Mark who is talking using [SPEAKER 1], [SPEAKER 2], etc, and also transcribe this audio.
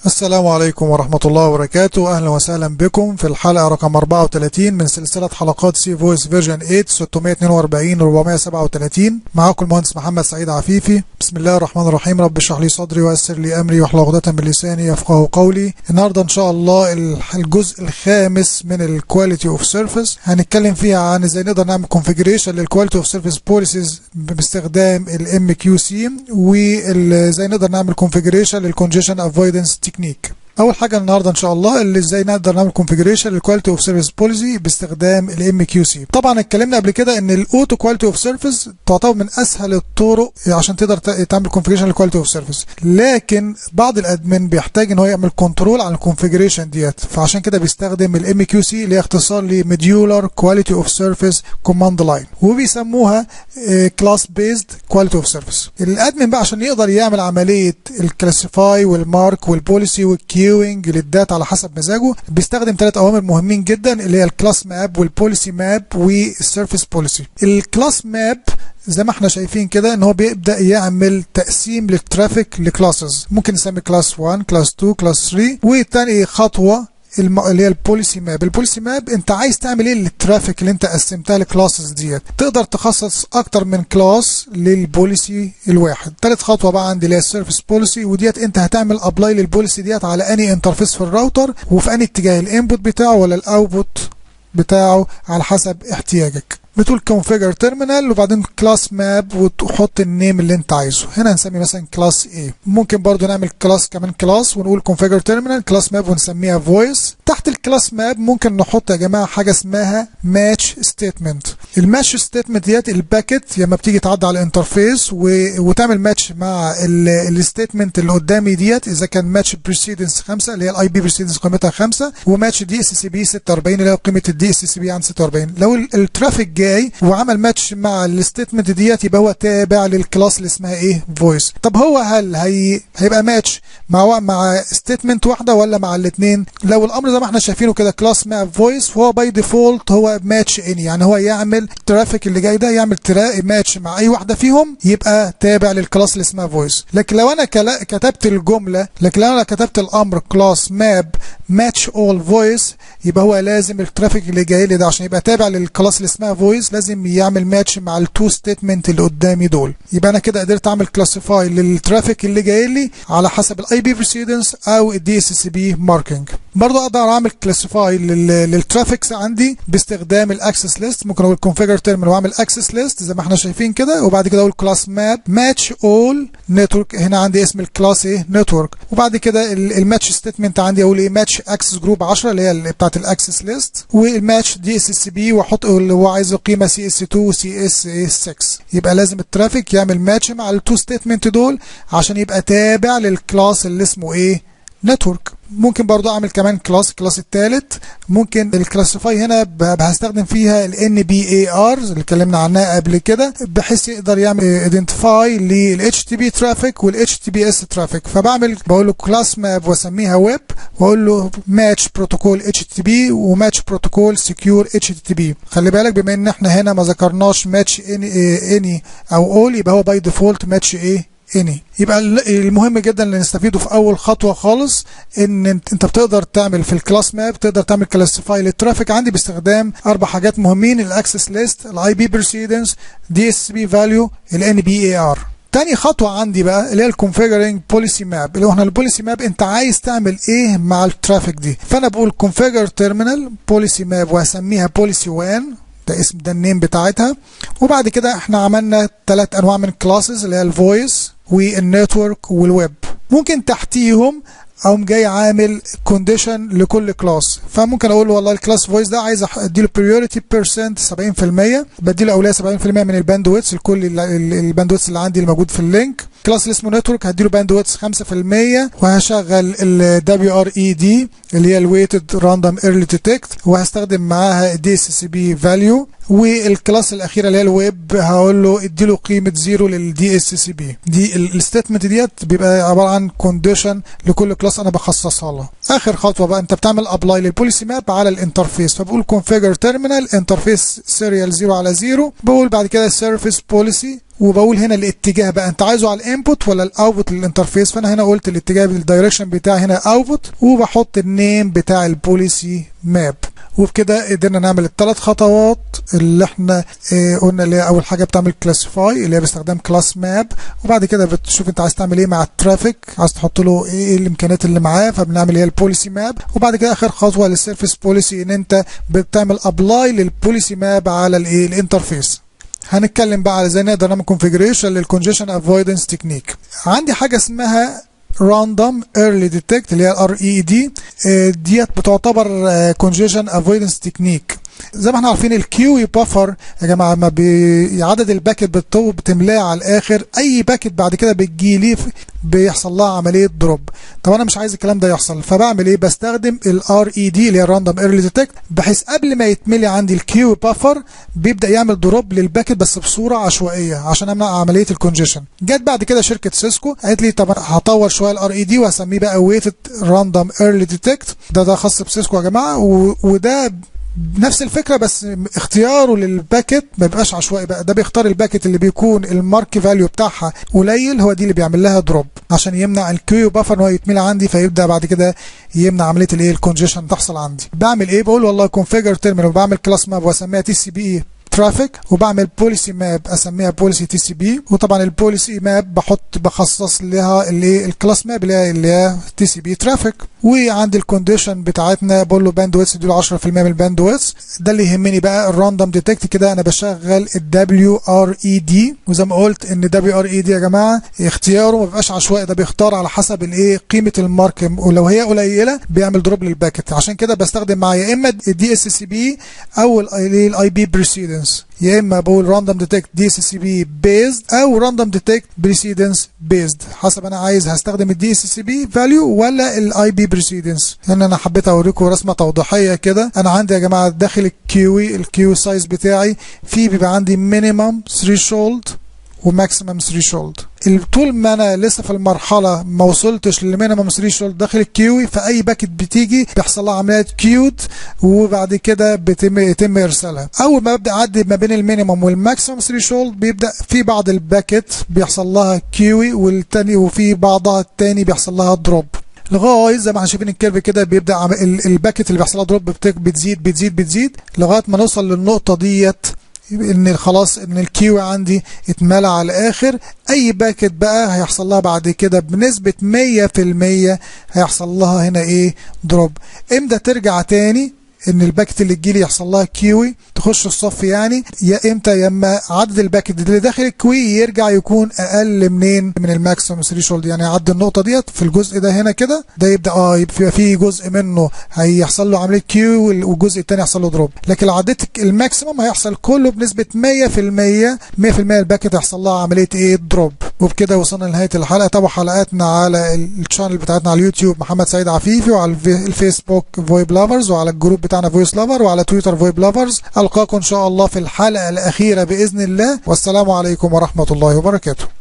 [SPEAKER 1] السلام عليكم ورحمة الله وبركاته أهلا وسهلا بكم في الحلقة رقم 34 من سلسلة حلقات سي فويس فيرجن 8 642 437 معاكم المهندس محمد سعيد عفيفي بسم الله الرحمن الرحيم رب اشرح لي صدري ويسر لي أمري واحلل عقدة من لساني يفقه قولي النهاردة إن شاء الله الجزء الخامس من الكواليتي اوف سيرفيس هنتكلم فيها عن ازاي نقدر نعمل كونفيجريشن للكواليتي اوف سيرفيس بوليسيز باستخدام الام كيو سي وازاي نقدر نعمل كونفيجريشن للكونجيشن افويدنس تكنيك اول حاجه النهارده ان شاء الله اللي ازاي نقدر نعمل كونفيجريشن للكواليتي اوف سيرفيس بوليسي باستخدام الام كيو سي طبعا اتكلمنا قبل كده ان الاوتو كواليتي اوف سيرفيس تعتبر من اسهل الطرق عشان تقدر تعمل كونفيجريشن للكواليتي اوف سيرفيس لكن بعض الادمن بيحتاج ان هو يعمل كنترول على الكونفيجريشن ديت فعشان كده بيستخدم الام كيو سي اللي هي اختصار لميديولار كواليتي اوف سيرفيس كوماند لاين وبيسموها كلاس بيزد كواليتي اوف سيرفيس الادمن بقى عشان يقدر يعمل عمليه الكلاسيفاي والمارك والبوليسي والكيو كيوينج للداتا على حسب مزاجه بيستخدم ثلاث اوامر مهمين جدا اللي هي الكلاس ماب والبوليسي ماب والسيرفيس بوليسي الكلاس ماب زي ما احنا شايفين كده ان هو بيبدا يعمل تقسيم للترافيك لكلاسز ممكن نسمي كلاس 1 كلاس 2 كلاس 3 وتاني خطوه اللي هي البوليسي ماب البوليسي ماب انت عايز تعمل ايه للترافيك اللي انت قسمتها لكلاسز ديت تقدر تخصص اكتر من كلاس للبوليسي الواحد ثالث خطوه بقى عندي اللي هي السيرفيس بوليسي وديت انت هتعمل ابلاي للبوليسي ديت على اني انترفيس في الراوتر وفي اني اتجاه الانبوت بتاعه ولا الاوتبوت بتاعه على حسب احتياجك بتقول configure terminal وبعدين كلاس ماب وتحط النيم اللي انت عايزه هنا هنسمي مثلا كلاس A ممكن برضو نعمل كلاس كمان كلاس ونقول configure terminal كلاس ماب ونسميها voice تحت الكلاس ماب ممكن نحط يا جماعه حاجه اسمها match statement الماتش statement ديت الباكت لما بتيجي تعدي على الانترفيس و... وتعمل ماتش مع الستيتمنت اللي قدامي ديت اذا كان ماتش بريسيدنس 5 اللي هي الاي بي بريسيدنس قيمتها 5 وماتش دي اس سي بي 46 اللي هي قيمه الدي اس سي بي عن 46 لو الترافيك جاي وعمل ماتش مع الستيتمنت ديت يبقى هو تابع للكلاس اللي اسمها ايه فويس طب هو هل هي هيبقى ماتش مع مع ستيتمنت واحده ولا مع الاثنين لو الامر زي ما احنا شايفينه كده كلاس مع فويس فهو باي ديفولت هو ماتش اني يعني هو يعمل الترافيك اللي جاي ده يعمل ماتش مع اي واحده فيهم يبقى تابع للكلاس اللي اسمها فويس لكن لو انا كتبت الجمله لكن لو انا كتبت الامر كلاس ماب ماتش اول فويس يبقى هو لازم الترافيك اللي جاي لي ده عشان يبقى تابع للكلاس اللي اسمها فويس لازم يعمل ماتش مع التو ستيتمنت اللي قدامي دول يبقى انا كده قدرت اعمل كلاسيفاي للترافيك اللي جاي لي على حسب الاي بي بريسيدنس او الدي اس سي بي ماركينج برضه اقدر اعمل كلاسيفاي للترافيكس عندي باستخدام الاكسس ليست ممكن اقول كونفيجر تيرمينال واعمل اكسس ليست زي ما احنا شايفين كده وبعد كده اقول كلاس ماب ماتش اول نتورك هنا عندي اسم الكلاس ايه نتورك وبعد كده الماتش ستيتمنت عندي اقول ايه ماتش اكسس جروب 10 اللي هي بتاعت الاكسس ليست والماتش دي اس اس بي واحط اللي هو عايزه قيمه سي اس 2 وسي اس 6 يبقى لازم الترافيك يعمل ماتش مع التو ستيتمنت دول عشان يبقى تابع للكلاس اللي اسمه ايه نتورك ممكن برضو اعمل كمان كلاس الكلاس الثالث ممكن الكلاسيفاي هنا هستخدم فيها ال NBAR اللي اتكلمنا عنها قبل كده بحيث يقدر يعمل ايدنتيفاي لل HTTP ترافيك وال HTTPS ترافيك فبعمل بقول له كلاس ماب واسميها ويب واقول له ماتش بروتوكول HTTP وماتش بروتوكول سكيور HTTP خلي بالك بما ان احنا هنا ما ذكرناش ماتش اني او اول يبقى هو باي ديفولت ماتش ايه اني يبقى المهم جدا اللي نستفيده في اول خطوه خالص ان انت بتقدر تعمل في الكلاس ماب تقدر تعمل كلاسيفاي للترافيك عندي باستخدام اربع حاجات مهمين الاكسس ليست الاي بي بريسيدنس دي اس بي فاليو الان بي اي ار تاني خطوة عندي بقى اللي هي الكونفيجرنج بوليسي ماب اللي هو احنا البوليسي ماب انت عايز تعمل ايه مع الترافيك دي فانا بقول كونفيجر تيرمينال بوليسي ماب وهسميها بوليسي 1 ده اسم ده النيم بتاعتها وبعد كده احنا عملنا ثلاث انواع من الكلاسز اللي هي الفويس والنتورك والويب ممكن تحتيهم اقوم جاي عامل كونديشن لكل كلاس فممكن اقول له والله الكلاس فويس ده عايز اديله بريوريتي بيرسنت 70% بديله اولويه 70% من الباندويتس لكل الباندويتس اللي عندي اللي موجود في اللينك الكلاس اللي اسمه نتورك هديله باندويتس 5% وهشغل ال WRED اللي هي الويتد راندوم ايرلي ديتكت وهستخدم معاها دي اس سي بي فاليو والكلاس الاخيره اللي هي الويب هقول له اديله قيمه زيرو للدي اس سي بي دي الستيتمنت ديت بيبقى عباره عن كونديشن لكل كلاس انا بخصصها له اخر خطوه بقى انت بتعمل ابلاي للبوليسي ماب على الانترفيس فبقول كونفيجر تيرمينال انترفيس سيريال 0 على 0 بقول بعد كده سيرفيس بوليسي وبقول هنا الاتجاه بقى انت عايزه على الانبوت ولا الاوتبوت للانترفيس فانا هنا قلت الاتجاه بالدايركشن بتاعي هنا اوتبوت وبحط النيم بتاع البوليسي ماب وبكده قدرنا نعمل الثلاث خطوات اللي احنا اه قلنا اللي هي اول حاجه بتعمل كلاسيفاي اللي هي باستخدام كلاس ماب وبعد كده بتشوف انت عايز تعمل ايه مع الترافيك عايز تحط له ايه الامكانيات اللي معاه فبنعمل هي البوليسي ماب وبعد كده اخر خطوه للسيرفيس بوليسي ان انت بتعمل ابلاي للبوليسي ماب على الايه الانترفيس هنتكلم بقى على ازاي نقدر نعمل كونفيجريشن للكونجيشن افويدنس تكنيك عندي حاجه اسمها راندوم ايرلي ديتكت اللي هي الار اي دي ديت بتعتبر كونجيشن افويدنس تكنيك زي ما احنا عارفين الكيو بافر يا جماعه ما عدد الباكت بتطو بتملاه على الاخر اي باكت بعد كده بتجيلي بيحصل لها عمليه دروب طب انا مش عايز الكلام ده يحصل فبعمل ايه بستخدم الار اي دي اللي هي الراندوم ايرلي ديتكت بحيث قبل ما يتملي عندي الكيو بافر بيبدا يعمل دروب للباكت بس بصوره عشوائيه عشان امنع عمليه الكونجيشن جت بعد كده شركه سيسكو قالت لي طب هطور شويه الار اي دي وهسميه بقى ويتد راندوم ايرلي ديتكت ده ده خاص بسيسكو يا جماعه وده نفس الفكره بس اختياره للباكت ما بيبقاش عشوائي بقى ده بيختار الباكت اللي بيكون المارك فاليو بتاعها قليل هو دي اللي بيعمل لها دروب عشان يمنع الكيو بافر ان هو يتملى عندي فيبدا بعد كده يمنع عمليه الايه الكونجيشن تحصل عندي بعمل ايه بقول والله كونفيجر تيرمينال وبعمل كلاس ماب واسميها تي سي بي ترافيك وبعمل بوليسي ماب اسميها بوليسي تي سي بي وطبعا البوليسي ماب بحط بخصص لها اللي الكلاس ماب اللي هي اللي هي تي سي بي ترافيك وعندي الكونديشن بتاعتنا بقول له باند ويتس دول 10% من الباند ويتس ده اللي يهمني بقى الراندوم ديتكت كده انا بشغل الدبليو ار اي دي وزي ما قلت ان دبليو ار اي دي يا جماعه اختياره ما بيبقاش عشوائي ده بيختار على حسب الايه قيمه المارك ولو هي قليله بيعمل دروب للباكت عشان كده بستخدم معايا يا اما الدي اس سي بي او الاي بي بريسيدنس يا اما بقول راندوم ديتكت دي اس سي بي بيزد او راندوم ديتكت بريسيدنس بيزد حسب انا عايز هستخدم الدي اس سي بي فاليو ولا الاي بي بريسيدنس لان انا حبيت اوريكم رسمه توضيحيه كده انا عندي يا جماعه داخل الكيوي الكيو سايز بتاعي في بيبقى عندي مينيمم ثريشولد وماكسيمم ثريشولد طول ما انا لسه في المرحله ما وصلتش للمينيمم ثريشولد داخل الكيوي فاي باكت بتيجي بيحصل لها عمليه كيوت وبعد كده بيتم يتم ارسالها اول ما ببدا اعدي ما بين المينيمم والماكسيمم ثريشولد بيبدا في بعض الباكت بيحصل لها كيوي والتاني وفي بعضها التاني بيحصل لها دروب لغايه زي ما احنا شايفين الكيرف كده بيبدا الباكت اللي بيحصل لها دروب بتزيد بتزيد بتزيد لغايه ما نوصل للنقطه ديت ان خلاص ان الكيو عندي اتملى على الاخر اي باكت بقى هيحصل لها بعد كده بنسبة 100% هيحصل لها هنا ايه دروب امتى ترجع تاني ان الباكت اللي تجيلي يحصل لها كيوي تخش الصف يعني يا امتى يا اما عدد الباكت اللي داخل الكوي يرجع يكون اقل منين من الماكسيمم ثريشولد يعني يعدي النقطه ديت في الجزء ده هنا كده ده يبدا اه يبقى في جزء منه هيحصل له عمليه كيو والجزء الثاني يحصل له دروب لكن لو عديت الماكسيمم هيحصل كله بنسبه 100% 100% الباكت هيحصل لها عمليه ايه دروب وبكده وصلنا لنهايه الحلقه تابعوا حلقاتنا على الشانل بتاعتنا على اليوتيوب محمد سعيد عفيفي وعلى الفيسبوك فويب لافرز وعلى الجروب بتاعنا فويس لافر وعلى تويتر فويب لافرز القاكم ان شاء الله في الحلقه الاخيره باذن الله والسلام عليكم ورحمه الله وبركاته